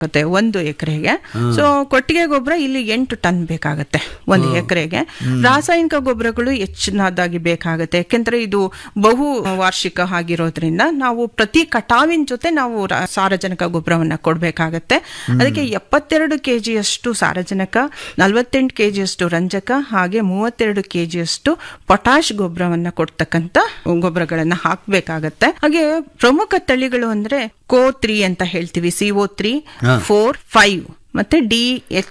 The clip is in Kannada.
ಆಗುತ್ತೆ ಒಂದು ಎಕರೆಗೆ ಸೊ ಕೊಟ್ಟಿಗೆ ಗೊಬ್ಬರ ಇಲ್ಲಿ ಎಂಟು ಟನ್ ಬೇಕಾಗತ್ತೆ ಒಂದು ಎಕರೆಗೆ ರಾಸಾಯನಿಕ ಗೊಬ್ಬರಗಳು ಹೆಚ್ಚಿನದಾಗಿ ಬೇಕಾಗುತ್ತೆ ಯಾಕೆಂದ್ರೆ ಇದು ಬಹು ವಾರ್ಷಿಕ ಆಗಿರೋದ್ರಿಂದ ನಾವು ಪ್ರತಿ ಕಟಾವಿನ ಜೊತೆ ನಾವು ರಾ- ಸಾರಜನಕ ಗೊಬ್ಬರವನ್ನ ಕೊಡ್ಬೇಕಾಗತ್ತೆ ಅದಕ್ಕೆ ಎಪ್ಪತ್ತೆರಡು ಕೆಜಿಯಷ್ಟು ಸಾರಜನಕ ನಲವತ್ತೆಂಟು ಕೆಜಿಯಷ್ಟು ರಂಜಕ ಹಾಗೆ ಮೂವತ್ತೆರಡು ಕೆಜಿಯಷ್ಟು ಪೊಟಾಶ್ ಗೊಬ್ಬರವನ್ನ ಕೊಡ್ತಕ್ಕಂತ ಗೊಬ್ಬರಗಳನ್ನ ಹಾಕ್ಬೇಕಾಗತ್ತೆ ಹಾಗೆ ಪ್ರಮುಖ ತಳಿಗಳು ಅಂದ್ರೆ ಕೋ ತ್ರೀ ಅಂತ ಹೇಳ್ತೀವಿ ಸಿಒ ತ್ರೀ ಫೋರ್ ಫೈವ್ ಮತ್ತೆ ಡಿ ಎಚ್